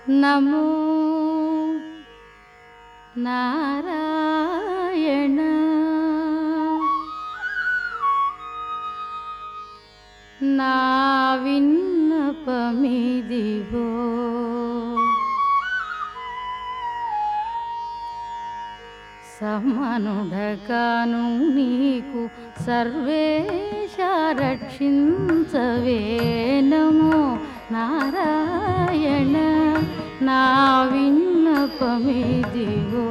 నమో నారాయణ నా విన్నపమిదిగో సమనుడగాను నీకు సర్వేశ రక్షించవే నమో నారాయణ నా విన్నపమిదిగో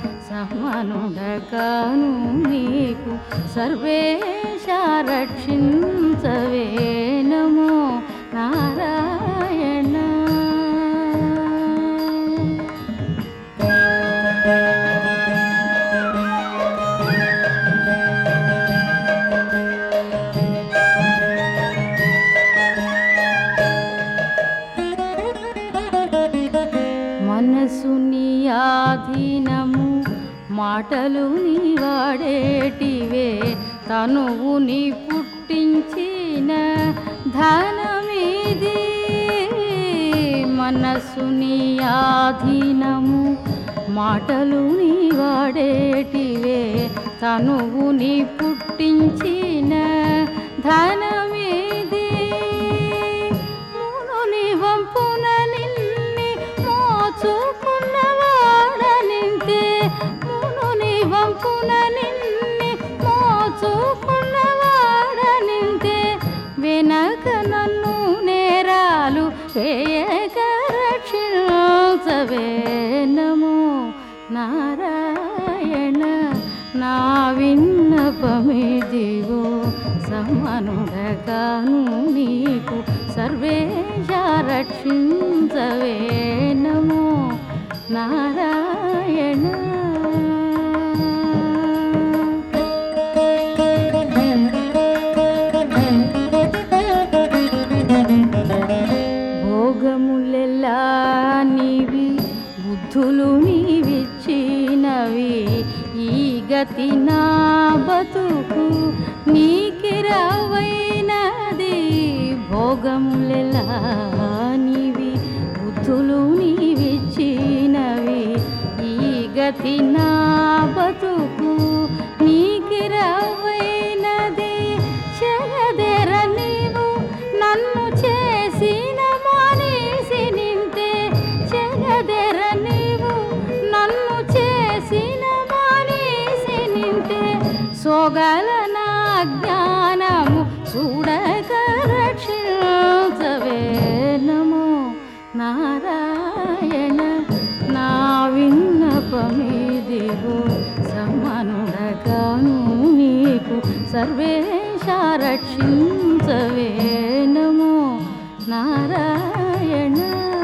సమనుడగాను నీకు సర్వేశ రక్షించవే నమో నారాయణ మనసు నీ ఆధీనము మాటలు నీ వాడేటివే తనువు నీ పుట్టించిన ధనమిది మనసు నీ ఆధీనము మాటలు నీ వాడేటివే తనువు నీ పుట్టించిన ధనమిది మునుని వంపున నిన్ని మోచుకున్నవాడనింతే మునుని వంపున నిన్ని మోచుకున్నవాడనింతే వెనక నన్ను నేరాలు వేయక రక్షించవే నమో నారాయణ నా విన్నపమిదిగో సమనుడగాను నీకు సర్వేశ రక్షించవే నమో నారాయణ భోగములెల్లా నీవి బుద్ధులు నీవిచ్చినవి ఈ గతి నా బతుకు నీకిరవైనది భోగములెల్లా నీవి బుద్ధులు నీవిచ్చినవి ఈ గతి నా బతుకు నీకిరవైనది చెగదెర నీవు నన్ను చేసిన మానేసి నింతే చెగదెర నీవు నన్ను చేసిన మానేసి నింతే సోగల నా జ్ఞానము చూడక రక్షించవే నమో నారాయణ నా విన్నపమిదిగో సమనుడగాను నీకు సర్వేశ రక్షించవే నమో నారాయణ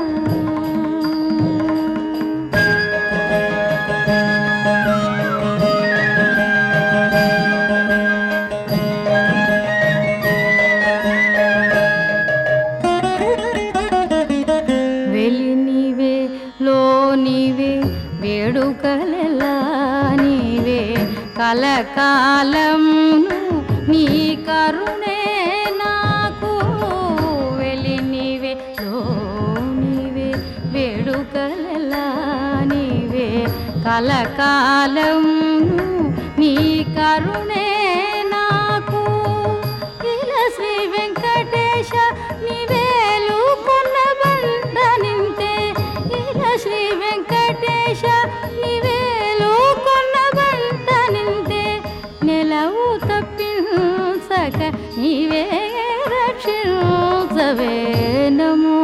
వెలి నీవే లో నీవే వేడుకలెలా నీవే కలకాలమును నీ కరుణే నాకు వెలి నీవే లో నీవే వేడుకలెలా నీవే కలకాలమును నీ కరుణే నాకు ఇలా శ్రీ వెంకటేశ నీవేలు కొన్న బండ నింతే ఇలా శ్రీ వెంకటేశ నీవేలు కొన్న బండ నింతే నెలవు తప్పించక నీవే రక్షించవే నమో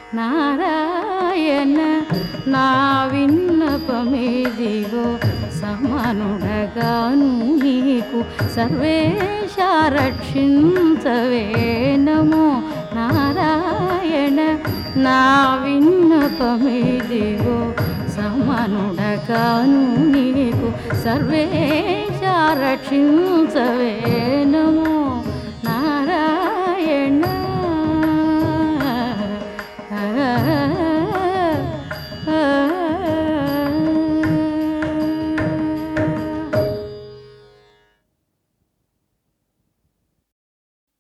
నారాయణ నా విన్నపమిదిగో సమనుడగాను నీకు సర్వేశ రక్షించవే నమో నారాయణ నా విన్నపమిదిగో సమనుడగాను నీకు సర్వేశ రక్షించవే నమో